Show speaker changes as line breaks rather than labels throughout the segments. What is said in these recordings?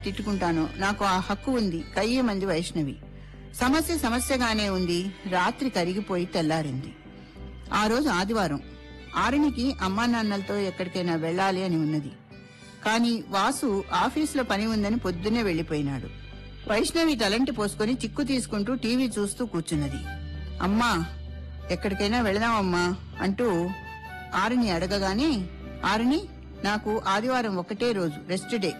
తిట్టుకుంటానో నాకు ఆ హక్కు ఉంది కయ్యమంది వైష్ణవి సమస్య సమస్యగానే ఉంది రాత్రి కరిగిపోయి తెల్లారింది ఆ రోజు ఆదివారం ఆరునికి అమ్మా నాన్నలతో ఎక్కడికైనా వెళ్ళాలి అని ఉన్నది కాని వాసు ఆఫీసులో పని ఉందని పొద్దున్నే వెళ్లిపోయినాడు వైష్ణవి తలంటి పోసుకొని చిక్కు తీసుకుంటూ టీవీ చూస్తూ కూర్చున్నది అమ్మా ఎక్కడికైనా వెళదామమ్మా అంటూ ఆరుని అడగగానే ఆరుని నాకు ఆదివారం ఒకటే రోజు రెస్ట్ డే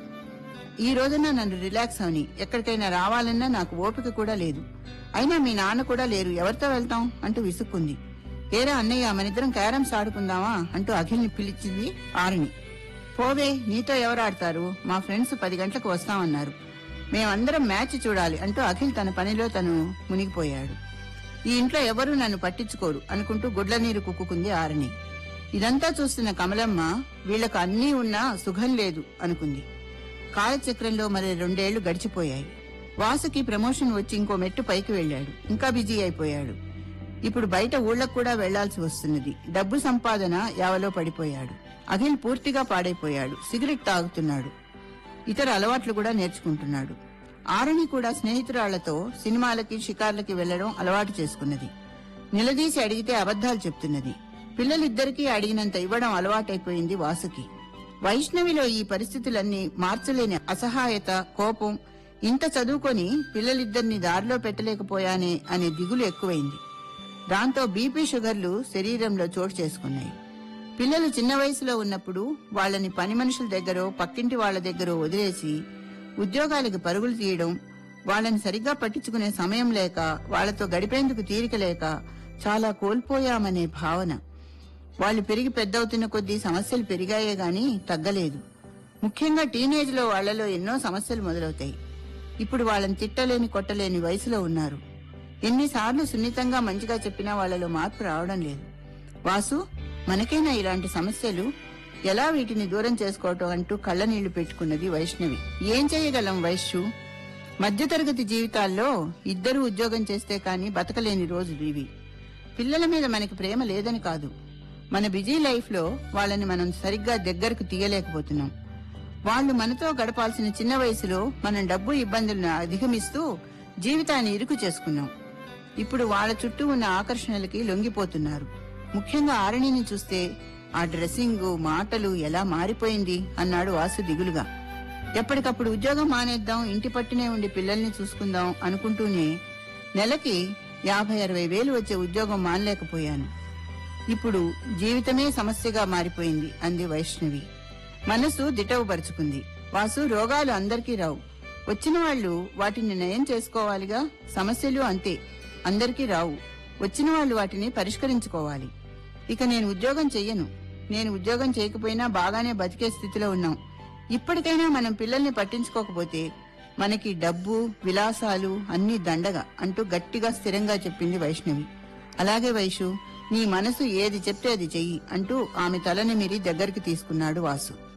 ఈ రోజున నన్ను రిలాక్స్ అవని ఎక్కడికైనా రావాలన్నా నాకు ఓపిక కూడా లేదు అయినా మీ నాన్న కూడా లేరు ఎవరితో వెళ్తాం అంటూ విసుక్కుంది ఏరా అన్నయ్య మనిద్దరం క్యారమ్స్ ఆడుకుందామా అంటూ అఖిల్ని పిలిచింది ఆరుని పోవే నీతో ఎవరు ఆడతారు మా ఫ్రెండ్స్ పది గంటలకు వస్తామన్నారు మేమందరం మ్యాచ్ చూడాలి అంటూ అఖిల్ తన పనిలో తను మునిగిపోయాడు ఈ ఇంట్లో ఎవరూ నన్ను పట్టించుకోరు అనుకుంటూ గుడ్ల నీరు కుక్కుకుంది ఆరని ఇదంతా చూస్తున్న కమలమ్మ వీళ్లకు అన్నీ ఉన్నా సుఖం లేదు అనుకుంది కాలచక్రంలో మరి రెండేళ్లు గడిచిపోయాయి వాసుకి ప్రమోషన్ వచ్చి ఇంకో మెట్టు పైకి వెళ్ళాడు ఇంకా బిజీ అయిపోయాడు ఇప్పుడు బయట ఊళ్ళకు కూడా వెళ్లాల్సి వస్తున్నది డబ్బు సంపాదన యావలో పడిపోయాడు అఖిల్ పూర్తిగా పాడైపోయాడు సిగరెట్ తాగుతున్నాడు ఇతర అలవాట్లు కూడా నేర్చుకుంటున్నాడు ఆరణి కూడా స్నేహితురాళ్లతో సినిమాలకి షికార్లకి వెళ్లడం అలవాటు చేసుకున్నది నిలదీసి అడిగితే అబద్ధాలు చెప్తున్నది పిల్లలిద్దరికీ అడిగినంత ఇవ్వడం అలవాటైపోయింది వాసుకి వైష్ణవిలో ఈ పరిస్థితులన్నీ మార్చలేని అసహాయత కోపం ఇంత చదువుకొని పిల్లలిద్దరిని దారిలో పెట్టలేకపోయానే అనే దిగులు ఎక్కువైంది దాంతో బీపీ షుగర్లు శరీరంలో చోటు చేసుకున్నాయి పిల్లలు చిన్న వయసులో ఉన్నప్పుడు వాళ్ళని పని మనుషుల దగ్గరో పక్కింటి వాళ్ళ దగ్గరో వదిలేసి ఉద్యోగాలకు పరుగులు తీయడం వాళ్ళని సరిగ్గా పట్టించుకునే సమయం లేక వాళ్ళతో గడిపేందుకు తీరిక లేక చాలా కోల్పోయామనే భావన వాళ్ళు పెరిగి పెద్దవుతున్న కొద్దీ సమస్యలు పెరిగాయే గాని తగ్గలేదు ముఖ్యంగా టీనేజ్ లో వాళ్లలో ఎన్నో సమస్యలు మొదలవుతాయి ఇప్పుడు వాళ్ళని తిట్టలేని కొట్టలేని వయసులో ఉన్నారు ఎన్నిసార్లు సున్నితంగా మంచిగా చెప్పినా వాళ్ళలో మార్పు రావడం లేదు వాసు మనకైనా ఇలాంటి సమస్యలు ఎలా వీటిని దూరం చేసుకోవటం అంటూ కళ్ళనీళ్లు పెట్టుకున్నది వైష్ణవి ఏం చేయగలం వైశ్యు మధ్యతరగతి జీవితాల్లో ఇద్దరు ఉద్యోగం చేస్తే కాని బతకలేని రోజులు ఇవి పిల్లల మీద మనకి ప్రేమ లేదని కాదు మన బిజీ లైఫ్ లో వాళ్ళని మనం సరిగ్గా దగ్గరకు తీయలేకపోతున్నాం వాళ్ళు మనతో గడపాల్సిన చిన్న వయసులో మనం డబ్బు ఇబ్బందులను అధిగమిస్తూ జీవితాన్ని ఇరుకు చేసుకున్నాం ఇప్పుడు వాళ్ళ చుట్టూ ఉన్న ఆకర్షణలకి లొంగిపోతున్నారు ముఖ్యంగా ఆరణిని చూస్తే ఆ డ్రెస్సింగ్ మాటలు ఎలా మారిపోయింది అన్నాడు వాసు దిగులుగా ఎప్పటికప్పుడు ఉద్యోగం మానేద్దాం ఇంటి పట్టునే ఉండి పిల్లల్ని చూసుకుందాం అనుకుంటూనే నెలకి యాభై అరవై వేలు వచ్చే ఉద్యోగం మానలేకపోయాను ఇప్పుడు జీవితమే సమస్యగా మారిపోయింది అంది వైష్ణవి మనసు దిటవుపరుచుకుంది వాసు రోగాలు అందరికీ రావు వచ్చిన వాళ్ళు వాటిని నయం చేసుకోవాలిగా సమస్యలు అంతే అందరికీ రావు వచ్చిన వాళ్ళు వాటిని పరిష్కరించుకోవాలి ఇక నేను ఉద్యోగం చెయ్యను నేను ఉద్యోగం చేయకపోయినా బాగానే బతికే స్థితిలో ఉన్నాం ఇప్పటికైనా మనం పిల్లల్ని పట్టించుకోకపోతే మనకి డబ్బు విలాసాలు అన్ని దండగా అంటూ గట్టిగా స్థిరంగా చెప్పింది వైష్ణవి అలాగే వైషు నీ మనసు ఏది చెప్తే అది చెయ్యి అంటూ ఆమె తలని మీరి దగ్గరికి తీసుకున్నాడు వాసు